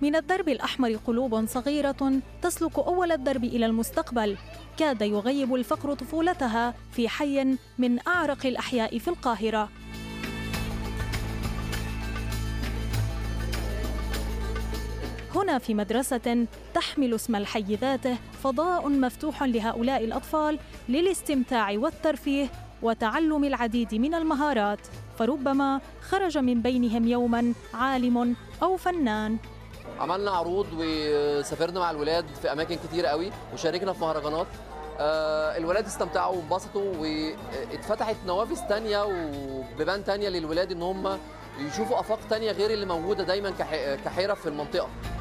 من الدرب الأحمر قلوب صغيرة تسلك أول الدرب إلى المستقبل كاد يغيب الفقر طفولتها في حي من أعرق الأحياء في القاهرة هنا في مدرسة تحمل اسم الحي ذاته فضاء مفتوح لهؤلاء الأطفال للاستمتاع والترفيه وتعلم العديد من المهارات فربما خرج من بينهم يوما عالم أو فنان عملنا عروض وسافرنا مع الولاد في اماكن كتير قوي وشاركنا في مهرجانات آه، الولاد استمتعوا وانبسطوا واتفتحت نوافذ تانية وبيبان تانية للولاد ان هم يشوفوا افاق تانية غير اللي موجوده دايما كح- كحيره في المنطقه